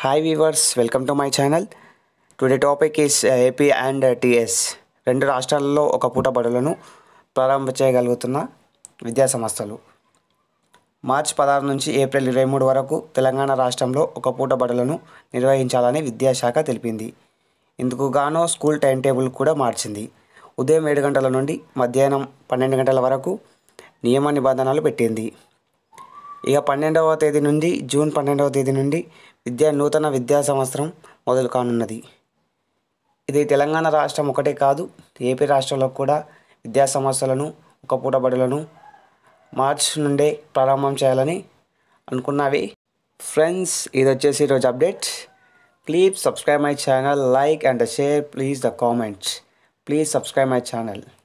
hi viewers welcome to my channel today topic is AP and TS రెండు రాష్ట్రాలలో ఒక పూట బడులను ప్రారంభ చేయగలుగుతున్న విద్యా సంస్థలు మార్చ్ పదహారు నుంచి ఏప్రిల్ ఇరవై మూడు వరకు తెలంగాణ రాష్ట్రంలో ఒక పూట బడులను నిర్వహించాలని విద్యాశాఖ తెలిపింది ఇందుకు గాను స్కూల్ టైం టేబుల్ కూడా మార్చింది ఉదయం ఏడు గంటల నుండి మధ్యాహ్నం పన్నెండు గంటల వరకు నియమ నిబంధనలు పెట్టింది ఇక పన్నెండవ తేదీ నుండి జూన్ పన్నెండవ తేదీ నుండి విద్యా నూతన విద్యా సంవత్సరం మొదలు కానున్నది ఇది తెలంగాణ రాష్ట్రం ఒకటే కాదు ఏపీ రాష్ట్రంలో కూడా విద్యా సంస్థలను ఒక పూట బడులను మార్చ్ నుండే ప్రారంభం చేయాలని అనుకున్నవి ఫ్రెండ్స్ ఇది వచ్చేసి ఈరోజు update please subscribe my channel like and share please the comments please subscribe my channel